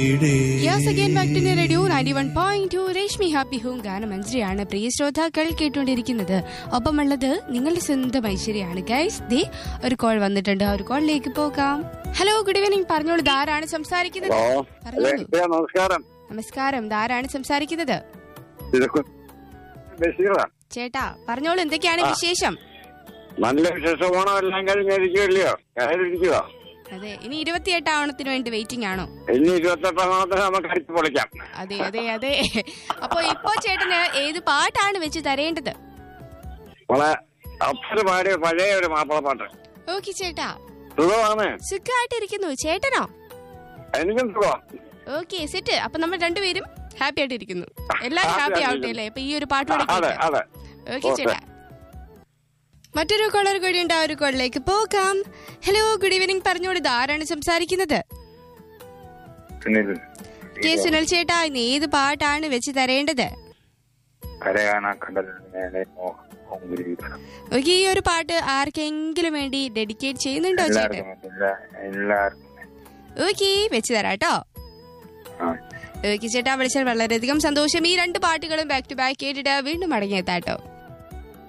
Yes again back to radio ninety one point two Reshmi happy home ഗാനമഞ്ജരിയാണ് പ്രിയ ശ്രോതാക്കൾ കേട്ടുകൊണ്ടിരിക്കുന്നത് ഒപ്പമുള്ളത് നിങ്ങളുടെ സ്വന്തം ഐശ്വര്യയാണ് ഗൈസ് ദേ ഒരു കോൾ വന്നിട്ടുണ്ട് ആ ഒരു കോളിലേക്ക് പോകാം ഹലോ ഗുഡ് ഈവനിങ് പറഞ്ഞോളൂ ധാരാണ് സംസാരിക്കുന്നത് ഹലോ പറഞ്ഞോളൂ അതെ, നമസ്കാരം നമസ്കാരം ധാരാണ് സംസാരിക്കുന്നത് ഇതൊക്കെ ബഷീറാ ചേട്ടാ പറഞ്ഞോളൂ എന്തൊക്കെയാണ് വിശേഷം നല്ല വിശേഷം ഓണം എല്ലാം കഴിഞ്ഞിരിക്കുമല്ലയോ കയറിയിരിക്കുക അതെ ഇനി ഇരുപത്തിയെട്ടാം ഓണത്തിന് വേണ്ടി വെയിറ്റിംഗ് ആണോ ഇനി ഇരുപത്തെട്ടാം ഓണത്തിന് നമുക്ക് അടിച്ചു പൊളിക്കാം അതെ അതെ അതെ അപ്പൊ ഇപ്പോ ചേട്ടന് ഏത് പാട്ടാണ് വെച്ച് തരേണ്ടത് നമ്മളെ അപ്പന് പാടിയ പഴയ ഒരു മാപ്പിളപ്പാട്ട് ഓക്കെ ചേട്ടാ സുഖമാണ് സുഖമായിട്ടിരിക്കുന്നു ചേട്ടനോ എനിക്കും സുഖം ഓക്കെ സെറ്റ് അപ്പൊ നമ്മൾ രണ്ടുപേരും ഹാപ്പി ആയിട്ടിരിക്കുന്നു എല്ലാരും Happy ഹാപ്പി ആവട്ടെ ആയിട്ടിരിക്കുന്നു. അല്ലേ അപ്പൊ ഈ ഒരു പാട്ടോടെ അതെ അതെ ഓക്കെ Okay. ചേട്ടാ മറ്റൊരു കോളർ കൂടി ഉണ്ട് ആ ഒരു കോളിലേക്ക് പോകാം ഹലോ ഗുഡ് ഈവനിങ് പറഞ്ഞോളൂ ഇത് ആരാണ് സംസാരിക്കുന്നത് സുനിൽ കെ സുനൽ ചേട്ടാ ഇന്ന് ഏത് പാട്ടാണ് വെച്ച് തരേണ്ടത് കരയാണ കടലിനെ മോഹം ഗുരുവിതരം ഓക്കെ ഈ ഒരു പാട്ട് ആർക്കെങ്കിലും വേണ്ടി ഡെഡിക്കേറ്റ് ചെയ്യുന്നുണ്ടോ ചേട്ടൻ എല്ലാവർക്കും എല്ലാ എല്ലാവർക്കും ഓക്കെ വെച്ച് തരാട്ടോ ആ ഓക്കെ ചേട്ടാ വിളിച്ചാൽ വളരെയധികം സന്തോഷം ഈ രണ്ട് പാട്ടുകളും ബാക്ക് ടു ബാക്ക് കേട്ടിട്ട് വീണ്ടും മടങ്ങിയെത്താട്ടോ